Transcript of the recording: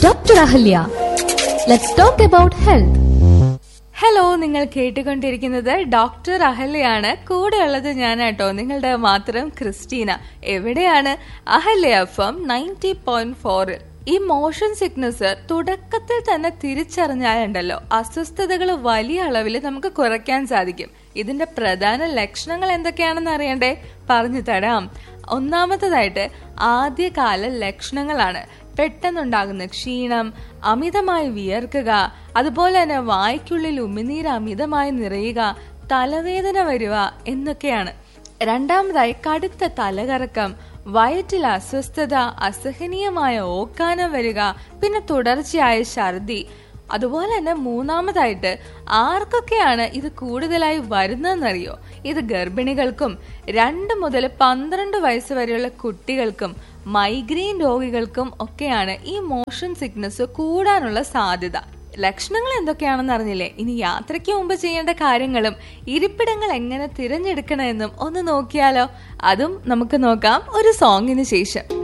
Dr. Ahalya. Let's talk about health. Hello നിങ്ങൾ കേട്ടുകൊണ്ടിരിക്കുന്നത് doctor അഹല്യയാണ് കൂടെ ഉള്ളത് ഞാനാട്ടോ നിങ്ങളുടെ മാത്രം ക്രിസ്റ്റീന എവിടെയാണ് Ahalya F M ninety point ഫോറിൽ ഈ മോഷൻ സിക്നസ് തുടക്കത്തിൽ തന്നെ തിരിച്ചറിഞ്ഞാലുണ്ടല്ലോ അസ്വസ്ഥതകൾ വലിയ അളവിൽ നമുക്ക് കുറയ്ക്കാൻ സാധിക്കും ഇതിന്റെ പ്രധാന ലക്ഷണങ്ങൾ എന്തൊക്കെയാണെന്ന് അറിയണ്ടേ പറഞ്ഞു തരാം ഒന്നാമത്തേതായിട്ട് ആദ്യകാല ലക്ഷണങ്ങളാണ് പെട്ടെന്നുണ്ടാകുന്ന ക്ഷീണം അമിതമായി വിയർക്കുക അതുപോലെ തന്നെ വായ്ക്കുള്ളിൽ ഉമിനീര് അമിതമായി നിറയുക തലവേദന വരിക എന്നൊക്കെയാണ് രണ്ടാമതായി കടുത്ത തലകറക്കം വയറ്റിൽ അസ്വസ്ഥത അസഹനീയമായ ഓക്കാനം വരിക പിന്നെ തുടർച്ചയായ ഛർദി അതുപോലെ തന്നെ മൂന്നാമതായിട്ട് ആർക്കൊക്കെയാണ് ഇത് കൂടുതലായി വരുന്നതെന്നറിയോ ഇത് ഗർഭിണികൾക്കും രണ്ട് മുതൽ പന്ത്രണ്ട് വയസ്സ് വരെയുള്ള കുട്ടികൾക്കും മൈഗ്രെയിൻ രോഗികൾക്കും ഒക്കെയാണ് ഈ മോഷൻ സിക്നസ് കൂടാനുള്ള സാധ്യത ലക്ഷണങ്ങൾ എന്തൊക്കെയാണെന്ന് അറിഞ്ഞില്ലേ ഇനി യാത്രയ്ക്ക് മുമ്പ് ചെയ്യേണ്ട കാര്യങ്ങളും ഇരിപ്പിടങ്ങൾ എങ്ങനെ തിരഞ്ഞെടുക്കണമെന്നും ഒന്ന് നോക്കിയാലോ അതും നമുക്ക് നോക്കാം ഒരു സോങ്ങിന് ശേഷം